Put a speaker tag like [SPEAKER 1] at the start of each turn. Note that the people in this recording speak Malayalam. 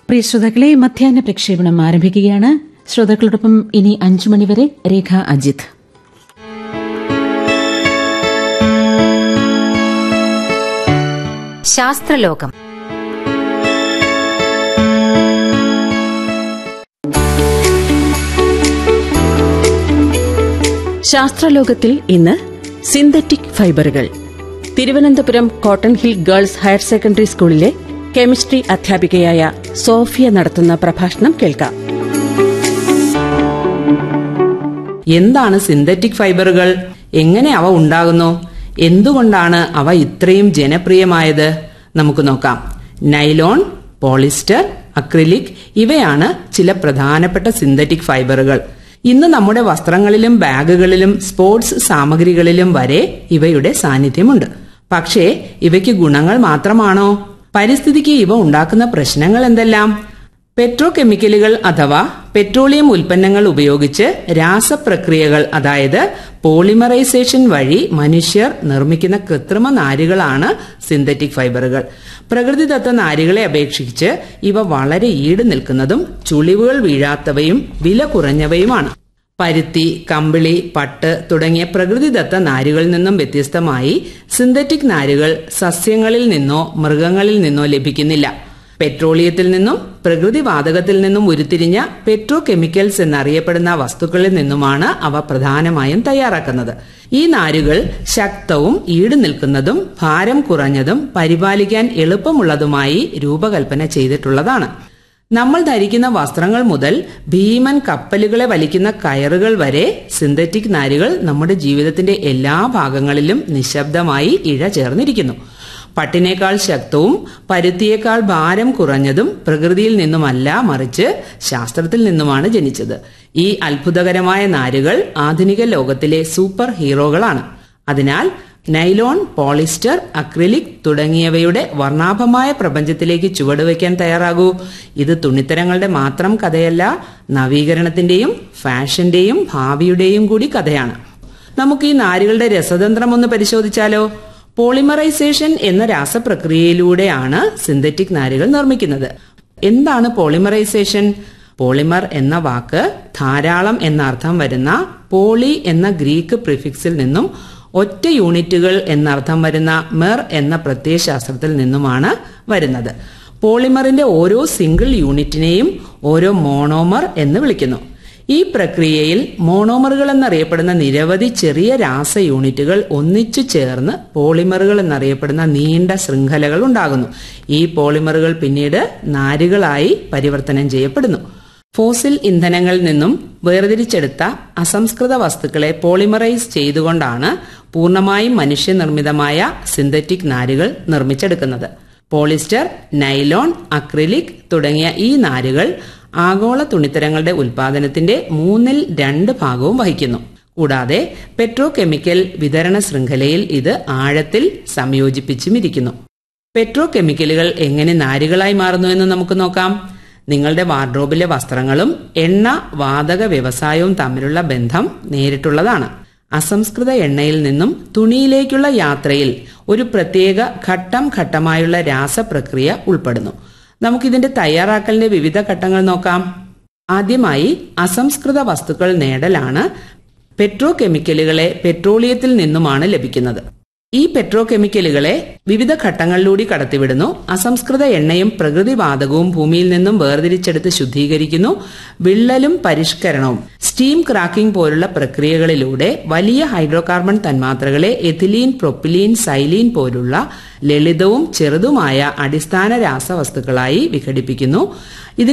[SPEAKER 1] പ്രിയ ശ്രോതാക്കളെ മധ്യാഹ്ന പ്രക്ഷേപണം ആരംഭിക്കുകയാണ് ശ്രോതാക്കളോടൊപ്പം ഇനി അഞ്ചു മണിവരെ രേഖ അജിത്
[SPEAKER 2] ശാസ്ത്രലോകം
[SPEAKER 3] ശാസ്ത്രലോകത്തിൽ ഇന്ന് സിന്തറ്റിക് ഫൈബറുകൾ Thiruvananthapuram cotton hill girls higher secondary സ്കൂളിലെ കെമിസ്ട്രി അധ്യാപികയായ സോഫിയ നടത്തുന്ന പ്രഭാഷണം കേൾക്കാം
[SPEAKER 4] എന്താണ് സിന്തറ്റിക് ഫൈബറുകൾ എങ്ങനെ അവ ഉണ്ടാകുന്നു എന്തുകൊണ്ടാണ് അവ ഇത്രയും ജനപ്രിയമായത് നമുക്ക് നോക്കാം നൈലോൺ പോളിസ്റ്റർ അക്രിലിക് ഇവയാണ് ചില പ്രധാനപ്പെട്ട സിന്തറ്റിക് ഫൈബറുകൾ ഇന്ന് നമ്മുടെ വസ്ത്രങ്ങളിലും ബാഗുകളിലും സ്പോർട്സ് സാമഗ്രികളിലും വരെ ഇവയുടെ സാന്നിധ്യമുണ്ട് പക്ഷേ ഇവയ്ക്ക് ഗുണങ്ങൾ മാത്രമാണോ പരിസ്ഥിതിക്ക് ഇവ ഉണ്ടാക്കുന്ന പ്രശ്നങ്ങൾ എന്തെല്ലാം പെട്രോ കെമിക്കലുകൾ അഥവാ പെട്രോളിയം ഉൽപ്പന്നങ്ങൾ ഉപയോഗിച്ച് രാസപ്രക്രിയകൾ അതായത് പോളിമറൈസേഷൻ വഴി മനുഷ്യർ നിർമ്മിക്കുന്ന കൃത്രിമ നാരുകളാണ് സിന്തറ്റിക് ഫൈബറുകൾ പ്രകൃതിദത്ത നാരുകളെ അപേക്ഷിച്ച് ഇവ വളരെ ഈട് നിൽക്കുന്നതും ചുളിവുകൾ വീഴാത്തവയും വില കുറഞ്ഞവയുമാണ് പരുത്തി കമ്പിളി പട്ട് തുടങ്ങിയ പ്രകൃതിദത്ത നാരുകളിൽ നിന്നും വ്യത്യസ്തമായി സിന്തറ്റിക് നാരുകൾ സസ്യങ്ങളിൽ നിന്നോ മൃഗങ്ങളിൽ നിന്നോ ലഭിക്കുന്നില്ല പെട്രോളിയത്തിൽ നിന്നും പ്രകൃതിവാതകത്തിൽ നിന്നും ഉരുത്തിരിഞ്ഞ പെട്രോ കെമിക്കൽസ് എന്നറിയപ്പെടുന്ന വസ്തുക്കളിൽ നിന്നുമാണ് അവ പ്രധാനമായും തയ്യാറാക്കുന്നത് ഈ നാരുകൾ ശക്തവും ഈട് നിൽക്കുന്നതും ഭാരം കുറഞ്ഞതും പരിപാലിക്കാൻ എളുപ്പമുള്ളതുമായി രൂപകൽപ്പന ചെയ്തിട്ടുള്ളതാണ് നമ്മൾ ധരിക്കുന്ന വസ്ത്രങ്ങൾ മുതൽ ഭീമൻ കപ്പലുകളെ വലിക്കുന്ന കയറുകൾ വരെ സിന്തറ്റിക് നാരുകൾ നമ്മുടെ ജീവിതത്തിന്റെ എല്ലാ ഭാഗങ്ങളിലും നിശബ്ദമായി ഇഴ ചേർന്നിരിക്കുന്നു പട്ടിനേക്കാൾ ശക്തവും പരുത്തിയേക്കാൾ ഭാരം കുറഞ്ഞതും പ്രകൃതിയിൽ നിന്നുമല്ല മറിച്ച് ശാസ്ത്രത്തിൽ നിന്നുമാണ് ജനിച്ചത് ഈ അത്ഭുതകരമായ നാരുകൾ ആധുനിക ലോകത്തിലെ സൂപ്പർ ഹീറോകളാണ് അതിനാൽ നൈലോൺ പോളിസ്റ്റർ അക്രിലിക് തുടങ്ങിയവയുടെ വർണ്ണാഭമായ പ്രപഞ്ചത്തിലേക്ക് ചുവടുവെക്കാൻ തയ്യാറാകൂ ഇത് തുണിത്തരങ്ങളുടെ മാത്രം കഥയല്ല നവീകരണത്തിന്റെയും ഫാഷന്റെയും ഭാവിയുടെയും കൂടി കഥയാണ് നമുക്ക് ഈ നാരുകളുടെ രസതന്ത്രം ഒന്ന് പരിശോധിച്ചാലോ പോളിമറൈസേഷൻ എന്ന രാസപ്രക്രിയയിലൂടെയാണ് സിന്തറ്റിക് നാരുകൾ നിർമ്മിക്കുന്നത് എന്താണ് പോളിമറൈസേഷൻ പോളിമർ എന്ന വാക്ക് ധാരാളം എന്ന അർത്ഥം വരുന്ന പോളി എന്ന ഗ്രീക്ക് പ്രിഫിക്സിൽ നിന്നും ഒറ്റ യൂണിറ്റുകൾ എന്നർത്ഥം വരുന്ന മെർ എന്ന പ്രത്യയശാസ്ത്രത്തിൽ നിന്നുമാണ് വരുന്നത് പോളിമറിന്റെ ഓരോ സിംഗിൾ യൂണിറ്റിനെയും ഓരോ മോണോമർ എന്ന് വിളിക്കുന്നു ഈ പ്രക്രിയയിൽ മോണോമറുകൾ എന്നറിയപ്പെടുന്ന നിരവധി ചെറിയ രാസ യൂണിറ്റുകൾ ഒന്നിച്ചു ചേർന്ന് പോളിമറുകൾ എന്നറിയപ്പെടുന്ന നീണ്ട ശൃംഖലകൾ ഉണ്ടാകുന്നു ഈ പോളിമറുകൾ പിന്നീട് നാരുകളായി പരിവർത്തനം ചെയ്യപ്പെടുന്നു ഫോസിൽ ഇന്ധനങ്ങളിൽ നിന്നും വേർതിരിച്ചെടുത്ത അസംസ്കൃത വസ്തുക്കളെ പോളിമറൈസ് ചെയ്തുകൊണ്ടാണ് പൂർണ്ണമായും മനുഷ്യനിർമ്മിതമായ സിന്തറ്റിക് നാരുകൾ നിർമ്മിച്ചെടുക്കുന്നത് പോളിസ്റ്റർ നൈലോൺ അക്രിലിക് തുടങ്ങിയ ഈ നാരുകൾ ആഗോള തുണിത്തരങ്ങളുടെ ഉൽപാദനത്തിന്റെ മൂന്നിൽ രണ്ട് ഭാഗവും വഹിക്കുന്നു കൂടാതെ പെട്രോ കെമിക്കൽ വിതരണ ശൃംഖലയിൽ ഇത് ആഴത്തിൽ സംയോജിപ്പിച്ചും ഇരിക്കുന്നു പെട്രോ കെമിക്കലുകൾ എങ്ങനെ നാരുകളായി മാറുന്നു എന്ന് നമുക്ക് നോക്കാം നിങ്ങളുടെ വാർഡ്രോബിലെ വസ്ത്രങ്ങളും എണ്ണ വാതക വ്യവസായവും തമ്മിലുള്ള ബന്ധം നേരിട്ടുള്ളതാണ് അസംസ്കൃത എണ്ണയിൽ നിന്നും തുണിയിലേക്കുള്ള യാത്രയിൽ ഒരു പ്രത്യേക ഘട്ടം ഘട്ടമായുള്ള രാസപ്രക്രിയ ഉൾപ്പെടുന്നു നമുക്കിതിന്റെ തയ്യാറാക്കലിന്റെ വിവിധ ഘട്ടങ്ങൾ നോക്കാം ആദ്യമായി അസംസ്കൃത വസ്തുക്കൾ നേടലാണ് പെട്രോ കെമിക്കലുകളെ പെട്രോളിയത്തിൽ നിന്നുമാണ് ലഭിക്കുന്നത് ഈ പെട്രോ കെമിക്കലുകളെ വിവിധ ഘട്ടങ്ങളിലൂടെ കടത്തിവിടുന്നു അസംസ്കൃത എണ്ണയും പ്രകൃതിവാതകവും ഭൂമിയിൽ നിന്നും വേർതിരിച്ചെടുത്ത് ശുദ്ധീകരിക്കുന്നു വിള്ളലും പരിഷ്കരണവും സ്റ്റീം ക്രാക്കിംഗ് പോലുള്ള പ്രക്രിയകളിലൂടെ വലിയ ഹൈഡ്രോകാർബൺ തന്മാത്രകളെ എഥിലീൻ പ്രൊപ്പിലീൻ സൈലീൻ പോലുള്ള ലളിതവും ചെറുതുമായ അടിസ്ഥാന രാസവസ്തുക്കളായി വിഘടിപ്പിക്കുന്നു